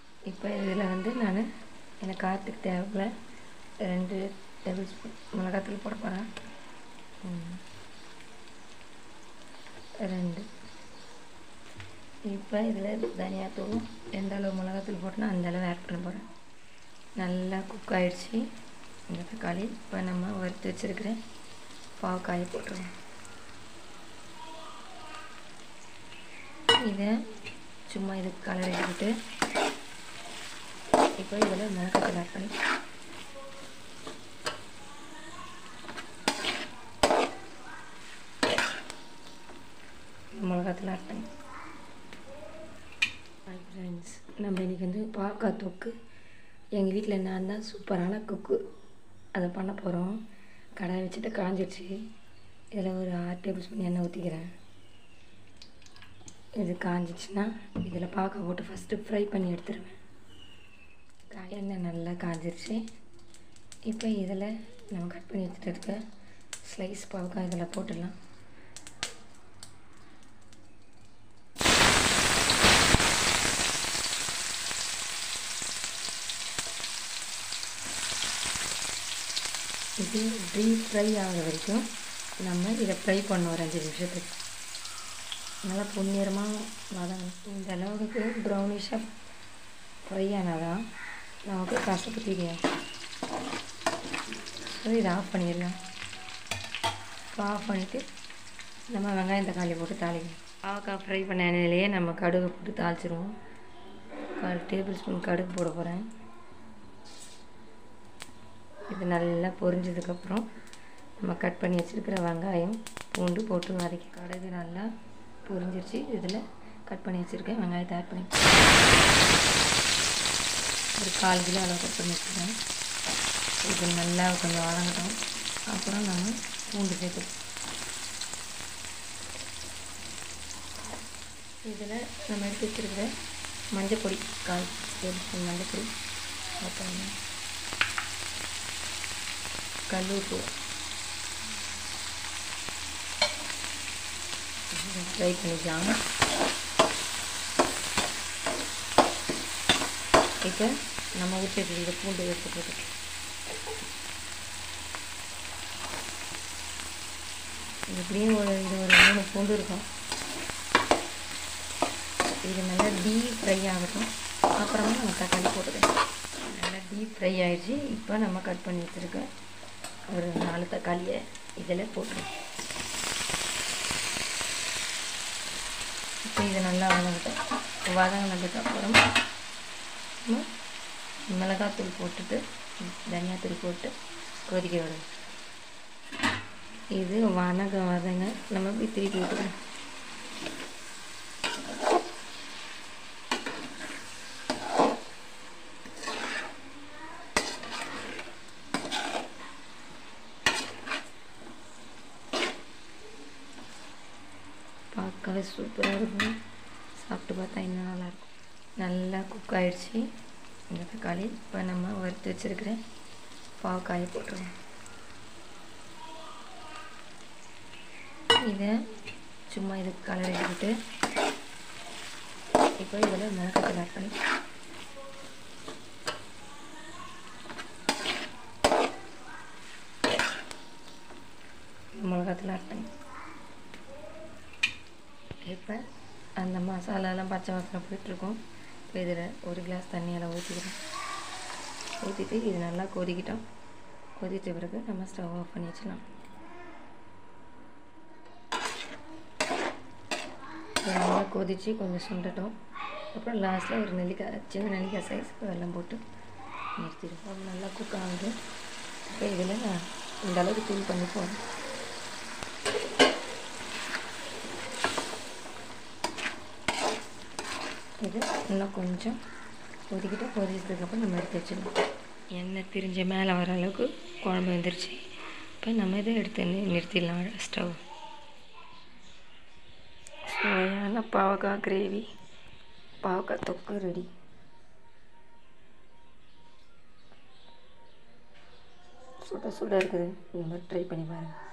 இப்போ இதில் வந்து நான் எனக்கு காற்றுக்கு தேவையில்ல ரெண்டு டேபிள் ஸ்பூன் மிளகாத்தூள் போட போகிறேன் ரெண்டு இப்போ இதில் தனியாத்தூளும் எந்த அளவு மிளகாத்தூள் போட்டோன்னா அந்த அளவு ஆட் பண்ண போகிறேன் நல்லா குக் ஆகிடுச்சி இந்த தக்காளி இப்போ நம்ம வறுத்து வச்சுருக்கிற பாவக்காயை போட்டுருவோம் இதை சும்மா இதுக்கு கலர் எடுத்துட்டு இப்போ இதில் மிளகாத்தூள் ஆட் பண்ணி மிளகாத்தூள் ஆட் பண்ணி ஹாய் ஃப்ரெண்ட்ஸ் நம்ம இன்றைக்கி வந்து பாவக்காய் தொக்கு எங்கள் வீட்டில் நான் தான் சூப்பரான குக்கு அதை பண்ண போகிறோம் கடாய் வச்சுட்டு காஞ்சிடுச்சு இதில் ஒரு ஆறு டேபிள் ஸ்பூன் எண்ணெய் ஊற்றிக்கிறேன் இது காஞ்சிச்சுன்னா இதில் பாவக்காய் போட்டு ஃபஸ்ட்டு ஃப்ரை பண்ணி எடுத்துருவேன் கா- எண்ணெய் நல்லா காஞ்சிருச்சு இப்போ இதில் நம்ம கட் பண்ணி எடுத்துகிட்டு இருக்க ஸ்லைஸ் பாவக்காய் இதில் போட்டுடலாம் இது டீப் ஃப்ரை ஆகிற வரைக்கும் நம்ம இதை ஃப்ரை பண்ண ஒரு அஞ்சு நிமிஷத்துக்கு நல்லா பொன்னிறமாக வதங்கணும் இந்த அளவுக்கு ப்ரௌனிஷாக ஃப்ரை ஆனால் தான் நமக்கு கசப்பு தெரியும் ஸோ இதை ஆஃப் பண்ணிடலாம் இப்போ ஆஃப் பண்ணிவிட்டு நம்ம வெங்காயம் தக்காளி போட்டு தாளிக்கணும் பாவக்காய் ஃப்ரை பண்ண எண்ணெயிலேயே நம்ம கடுகு போட்டு தாளிச்சிருவோம் கால் டேபிள் ஸ்பூன் கடுகு போட போகிறேன் இது நல்லா பொரிஞ்சதுக்கப்புறம் நம்ம கட் பண்ணி வச்சுருக்கிற வெங்காயம் பூண்டு போட்டு வதக்கி கடுகு நல்லா பொரிஞ்சிருச்சு இதில் கட் பண்ணி வச்சுருக்கேன் வெங்காயத்தை ஆட் பண்ணி ஒரு கால் கிலோ அளவு கட் பண்ணி வச்சுருக்கேன் இது நல்லா கொஞ்சம் வதங்கட்டும் அப்புறம் நம்ம பூண்டு சேர்த்து இதில் நம்ம எடுத்து வச்சுருக்கிற மஞ்சள் பொடி கால் டேபிள் ஸ்பூன் மஞ்சள் பொடி அப்புறம் கல்லுப்பு ஃப்ரை பண்ணிக்கலாம் இப்போ நம்ம ஊற்றி வச்சுருக்க பூண்டு எடுத்து போட்டு எப்படியும் ஒரு இது ஒரு மூணு பூண்டு இருக்கும் இது நல்லா டீப் ஃப்ரை ஆகட்டும் அப்புறமா நம்ம தக்காளி போட்டுக்கலாம் நல்லா டீப் ஃப்ரை ஆயிடுச்சு இப்போ நம்ம கட் பண்ணி வச்சுருக்க ஒரு நாலு தக்காளியை இதில் போட்டுருவோம் இப்போ இது நல்லா வதங்கட்டும் வதங்கினதுக்கப்புறம் நம்ம மிளகாத்தூள் போட்டுட்டு தனியாத்தூள் போட்டு கொதிக்க விடணும் இது வதங்க வதங்க நம்ம இப்படி திருப்பி விட்டுக்கணும் பார்க்கவே சூப்பராக இருக்கும் சாப்பிட்டு பார்த்தா இன்னும் நல்லாயிருக்கும் நல்லா குக் ஆகிடுச்சி இந்த தக்காளி இப்போ நம்ம வறுத்து வச்சுருக்கிற பாவக்காயை போட்டுருவோம் இதை சும்மா இதுக்கு கலர் எடுத்துட்டு இப்போ இதில் மிளகாத்தூள் ஆட் பண்ணி மிளகாத்தூள் ஆட் பண்ணி இப்போ அந்த மசாலாலாம் பச்சை வாசனை போயிட்டுருக்கோம் இப்போ இதில் ஒரு கிளாஸ் தண்ணியெல்லாம் ஊற்றிக்கிறோம் ஊற்றிட்டு இது நல்லா கொதிக்கிட்டோம் கொதித்த பிறகு நம்ம ஸ்டவ் ஆஃப் பண்ணி வச்சிடலாம் இது நல்லா கொதித்து கொஞ்சம் சுண்டட்டும் அப்புறம் லாஸ்ட்டில் ஒரு நெல்லிக்காய் சின்ன நெல்லிக்காய் சைஸ்க்கு வெல்லம் போட்டு நிறுத்திடுவோம் அது நல்லா குக் ஆகுது இப்போ இதில் இந்த அளவுக்கு தூள் பண்ணி போதும் இது இன்னும் கொஞ்சம் கொதிக்கிட்டு கொதிச்சதுக்கப்புறம் நம்ம எடுத்து வச்சிடலாம் எண்ணெய் திரிஞ்ச மேலே வர அளவுக்கு குழம்பு வந்துருச்சு இப்போ நம்ம இதை எடுத்து நி- நிறுத்திடலாம் ஸ்டவ் சுவையான பாவக்காய் கிரேவி பாவக்காய் தொக்கு ரெடி சுட சுட இருக்குது இந்த மாதிரி ட்ரை பண்ணி பாருங்கள்